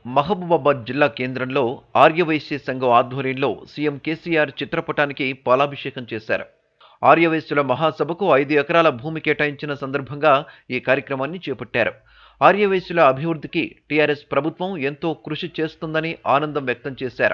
మహబూబాబాద్ జిల్లా కేంద్రంలో ఆర్యవైశ్య సంఘం ఆధ్వర్యంలో సీఎం కేసీఆర్ చిత్రపటానికి పాలాభిషేకం చేశారు ఆర్యవైశ్యుల మహాసభకు ఐదు ఎకరాల భూమి కేటాయించిన సందర్భంగా ఈ కార్యక్రమాన్ని చేపట్టారు ఆర్యవైశ్యుల అభివృద్ధికి టీఆర్ఎస్ ప్రభుత్వం ఎంతో కృషి చేస్తుందని ఆనందం వ్యక్తం చేశారు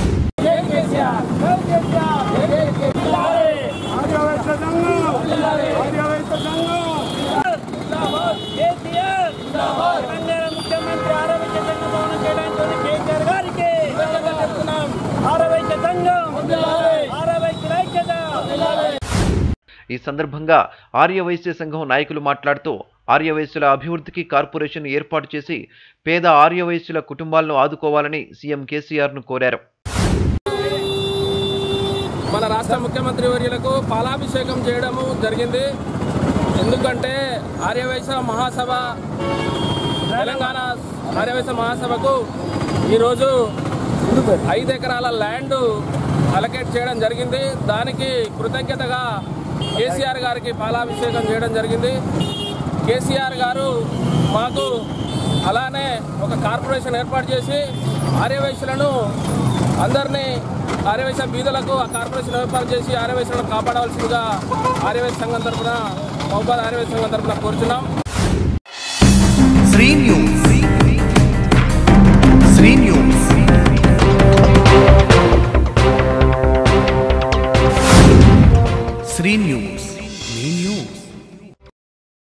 కేసీఆర్ తెలంగాణ ముఖ్యమంత్రి ఆరోగ్య సంఘ భవనం కేటాయించిన కేసీఆర్ గారికి చెప్తున్నాం ఆరోగ్య సంఘం ఆరోగ్య ఐక్యత ఈ సందర్భంగా ఆర్యవైశ్య సంఘం నాయకులు మాట్లాడుతూ ఆర్యవైశ్యుల అభివృద్ధికి కార్పొరేషన్ ఏర్పాటు చేసి పేద ఆర్యవైశ్యుల కుటుంబాలను ఆదుకోవాలని సీఎం కేసీఆర్ను కోరారు మన రాష్ట్ర ముఖ్యమంత్రి వర్యులకు పాలాభిషేకం చేయడము జరిగింది ఎందుకంటే ఆర్యవైశ్య మహాసభ తెలంగాణ ఆర్యవైశ్య మహాసభకు ఈరోజు ఐదు ఎకరాల ల్యాండ్ అలకేట్ చేయడం జరిగింది దానికి కృతజ్ఞతగా కేసీఆర్ గారికి పాలాభిషేకం చేయడం జరిగింది కేసీఆర్ గారు మాకు అలానే ఒక కార్పొరేషన్ ఏర్పాటు చేసి ఆర్యవైశ్యులను అందరినీ ఆర్యవైశ్య బీదలకు ఆ కార్పొరేషన్ ఏర్పాటు చేసి ఆర్యవైశ్యులను కాపాడవలసిందిగా ఆర్యవైశ్య సంఘం తరఫున మహబాద్ ఆర్యవైశ్య సంఘం తరఫున కోరుచున్నాం శ్రీ న్యూస్